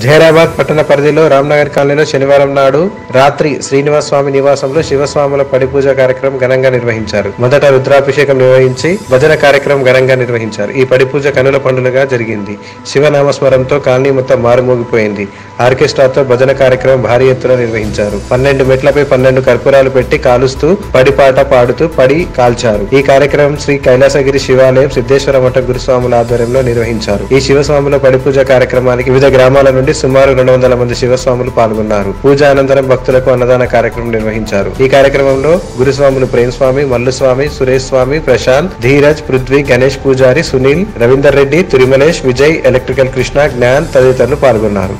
జహీరాబాద్ పట్టణ పరిధిలో రామ్నగర్ కాలనీలో శనివారం నాడు రాత్రి శ్రీనివాస స్వామి నివాసంలో శివస్వాముల పడి పూజ కార్యక్రమం ఘనంగా నిర్వహించారు మొదట రుద్రాభిషేకం నిర్వహించి భజన కార్యక్రమం ఘనంగా నిర్వహించారు ఈ పడి పూజ కనుల పండుగగా జరిగింది శివనామస్మరంతో కాలనీ మొత్తం మారుమోగిపోయింది ఆర్కెస్ట్రాతో భజన కార్యక్రమం భారీ ఎత్తున నిర్వహించారు పన్నెండు మెట్లపై పన్నెండు కర్పూరాలు పెట్టి కాలుస్తూ పడిపాట పాడుతూ పడి కాల్చారు ఈ కార్యక్రమం శ్రీ కైలాసగిరి శివాలయం సిద్ధేశ్వర మఠ గురుస్వాముల ఆధ్వర్యంలో నిర్వహించారు ఈ శివస్వాముల పడి పూజ కార్యక్రమానికి వివిధ గ్రామాల నుండి సుమారు రెండు వందల మంది శివస్వాములు పాల్గొన్నారు పూజ అనంతరం భక్తులకు అన్నదాన కార్యక్రమం నిర్వహించారు ఈ కార్యక్రమంలో గురుస్వాములు ప్రేమ్ స్వామి మల్లుస్వామి సురేష్ స్వామి ప్రశాంత్ ధీరజ్ పృథ్వీ గణేష్ పూజారి సునీల్ రవీందర్ రెడ్డి తిరుమలేష్ విజయ్ ఎలక్ట్రికల్ కృష్ణ జ్ఞాన్ తదితరులు పాల్గొన్నారు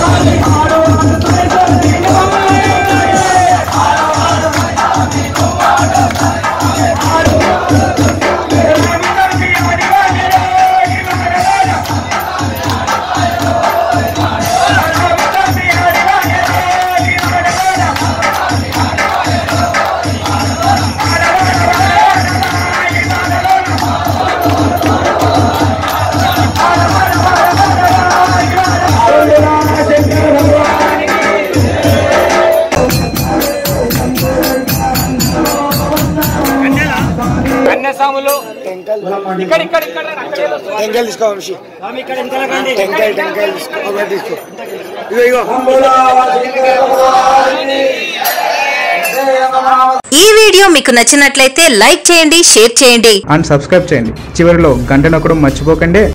కన్యాస్వాములు ఇక్కడ ఇక్కడ ఇక్కడ టెంకాయలు తీసుకో వంశీ టెంకాయలు టెంకాయలు తీసుకో ఒకటి తీసుకో ఇగో ఇగో ఈ వీడియో మీకు నచ్చినట్లయితే లైక్ చేయండి షేర్ చేయండి అండ్ సబ్స్క్రైబ్ చేయండి చివరిలో గంట నొక్కడం మర్చిపోకండి